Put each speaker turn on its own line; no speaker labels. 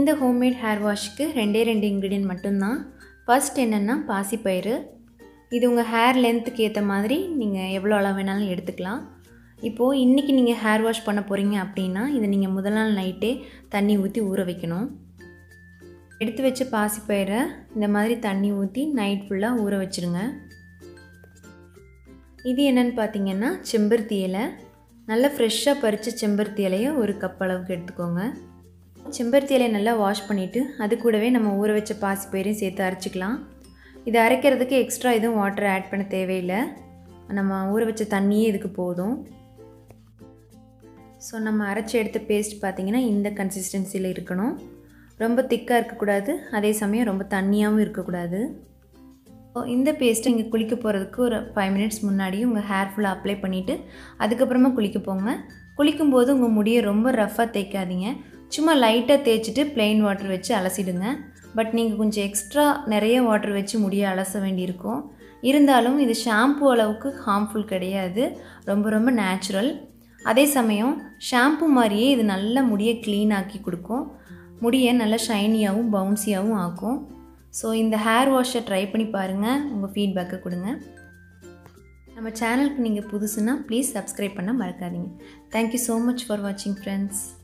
இந்த homemade hair வாஷ்க்கு ரெண்டே ரெண்டு இன்க்ரீடியன்ட் மட்டும்தான் ஃபர்ஸ்ட் என்னென்னா பாசிப்பயிறு இது உங்கள் ஹேர் லென்த்துக்கு ஏற்ற மாதிரி நீங்கள் எவ்வளோ அளவு வேணாலும் எடுத்துக்கலாம் இப்போது இன்றைக்கி நீங்கள் ஹேர் வாஷ் பண்ண போகிறீங்க அப்படின்னா இதை நீங்கள் முதல் நாள் நைட்டே தண்ணி ஊற்றி ஊற வைக்கணும் எடுத்து வச்ச பாசிப்பயிரை இந்த மாதிரி தண்ணி ஊற்றி நைட் ஃபுல்லாக ஊற வச்சுருங்க இது என்னென்னு பார்த்தீங்கன்னா செம்பருத்தி இலை நல்லா ஃப்ரெஷ்ஷாக பறித்த செம்பருத்தி இலையை ஒரு கப் அளவுக்கு எடுத்துக்கோங்க செம்பருத்தி இலையை நல்லா வாஷ் பண்ணிவிட்டு அது கூடவே நம்ம ஊற வச்ச பாசிப்பயிரையும் சேர்த்து அரைச்சிக்கலாம் இதை அரைக்கிறதுக்கு எக்ஸ்ட்ரா எதுவும் வாட்டர் ஆட் பண்ண தேவையில்லை நம்ம ஊற வச்ச தண்ணியே இதுக்கு போதும் ஸோ நம்ம அரைச்சி எடுத்த பேஸ்ட் பார்த்திங்கன்னா இந்த கன்சிஸ்டன்சியில் இருக்கணும் ரொம்ப திக்காக இருக்கக்கூடாது அதே சமயம் ரொம்ப தண்ணியாகவும் இருக்கக்கூடாது இந்த பேஸ்ட்டை இங்கே குளிக்க போகிறதுக்கு ஒரு ஃபைவ் மினிட்ஸ் முன்னாடி உங்கள் ஹேர் ஃபுல்லாக அப்ளை பண்ணிவிட்டு அதுக்கப்புறமா குளிக்க போங்க குளிக்கும்போது உங்கள் முடியை ரொம்ப ரஃப்பாக தேய்க்காதீங்க சும்மா லைட்டாக தேய்ச்சிட்டு ப்ளெயின் வாட்டர் வச்சு அலசிடுங்க பட் நீங்கள் கொஞ்சம் எக்ஸ்ட்ரா நிறைய வாட்டர் வச்சு முடியை அலச வேண்டியிருக்கும் இருந்தாலும் இது ஷாம்பு அளவுக்கு ஹார்ம்ஃபுல் கிடையாது ரொம்ப ரொம்ப நேச்சுரல் அதே சமயம் ஷாம்பு மாதிரியே இது நல்ல முடியை க்ளீன் ஆக்கி கொடுக்கும் முடியை நல்லா ஷைனியாகவும் பவுன்ஸியாகவும் ஆக்கும் ஸோ இந்த ஹேர் வாஷை ட்ரை பண்ணி பாருங்கள் உங்கள் ஃபீட்பேக்கை கொடுங்க நம்ம சேனலுக்கு நீங்கள் புதுசுன்னா ப்ளீஸ் சப்ஸ்கிரைப் பண்ண மறக்காதீங்க தேங்க்யூ ஸோ மச் ஃபார் வாட்சிங் ஃப்ரெண்ட்ஸ்